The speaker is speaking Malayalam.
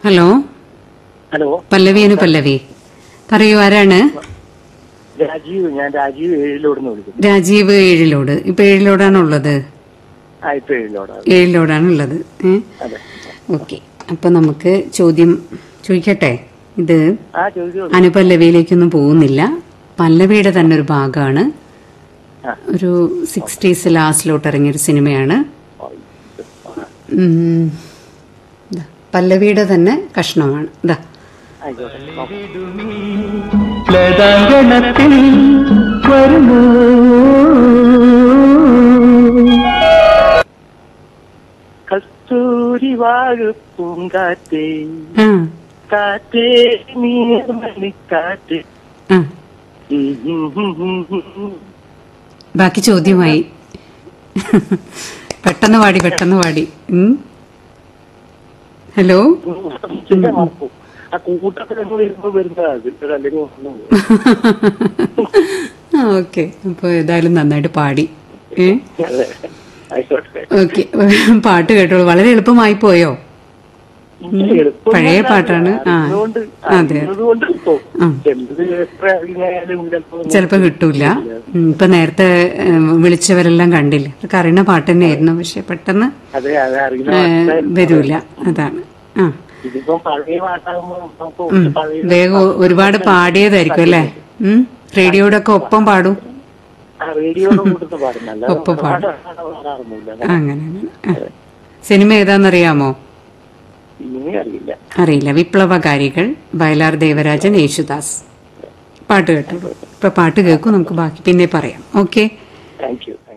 ഹലോ ഹലോ പല്ലവിയാണ് പല്ലവി പറയൂ ആരാണ് രാജീവ് ഞാൻ രാജീവ് ഏഴിലോടുന്ന് വിളിക്കുന്നു രാജീവ് ഏഴിലോട് ഇപ്പൊ ഏഴിലോടാണ് ഉള്ളത് ആ ഇപ്പൊ ഏഴിലോടാണ് ഏഴിലോടാണ് ഉള്ളത് ഏ അതെ ഓക്കെ അപ്പൊ നമുക്ക് ചോദ്യം ചോദിക്കട്ടെ ഇത് ആ ചോദിച്ചോളൂ അനുപല്ലവിയിലേക്കൊന്നും പോകുന്നില്ല പല്ലവിയുടെ തന്നെ ഒരു ഭാഗമാണ് ആ. ഒരു സിക്സ്റ്റീസ് ലാസ്റ്റിലോട്ട് ഇറങ്ങിയൊരു സിനിമയാണ് ആ, ഉം, ദാ, പല്ലവിയുടെ തന്നെ കഷ്ണമാണ് ഇതാ ആയിക്കോട്ടെ ലതാങ്കണത്തിൽ വരുമോ കസ്തൂരി വാഴപ്പൂങ്കാറ്റേ ആ കാറ്റേ നീർമണിക്കാറ്റേ ആ ഉം, ഉം, ഉം, ഉം, ഉം, ഉം. ബാക്കി ചോദ്യമായി പെട്ടെന്ന് പാടി പെട്ടെന്ന് പാടി ഉം. ഹലോ ചില മറക്കും. ആ കൂട്ടത്തിലൊന്നും വരുമ്പോ വരുന്നതാ അത് അല്ലെങ്കിൽ ഒന്നും ആ ഓക്കെ അപ്പോൾ ഏതായാലും നന്നായിട്ട് പാടി ഏ അതെ ആയിക്കോട്ടെ ഓക്കെ പാട്ട് കേട്ടോളൂ വളരെ എളുപ്പമായി പോയോ എളുപ്പം പഴയ പാട്ടാണ്. ആ. അതുകൊണ്ട് അതെ. അതുകൊണ്ട് ഇപ്പോ ആ. എന്ത് എത്ര അറിഞ്ഞാലും ചിലപ്പോ ചിലപ്പോ കിട്ടൂല ഉം, ഇപ്പൊ നേരത്തെ ഏ, വിളിച്ചവരെല്ലാം കണ്ടില്ല അവർക്ക് അറിയുന്ന പാട്ട് തന്നെയായിരുന്നു പക്ഷെ പെട്ടെന്ന് അതെ അത് അറിയുന്ന ഏ, പാട്ടായിരുന്നു. വരൂല അതാണ് ആ ഇതിപ്പോ പഴയ പാട്ടാകുമ്പോ നമുക്ക് ഉം. പഴയ വേഗം ഒരുപാട് പാടിയതായിരിക്കും അല്ലേ ഉം റേഡിയോയുടെ ഒക്കെ ഒപ്പം പാടും ആ റേഡിയോയുടെ കൂട്ടത്ത് പാടുന്നല്ല ഒപ്പം പാടും. പാടാറൊന്നുമില്ല അങ്ങനെ അങ്ങനെ ആ. സിനിമ ഏതാണെന്നറിയാമോ ഇനി അറിയില്ല അറിയില്ല വിപ്ലവകാരികൾ വയലാർ ദേവരാജൻ യേശുദാസ് പാട്ട് കേട്ടോളൂ ഇപ്പൊ പാട്ട് കേൾക്കും നമുക്ക് ബാക്കി പിന്നെ പറയാം ഓക്കെ താങ്ക് യു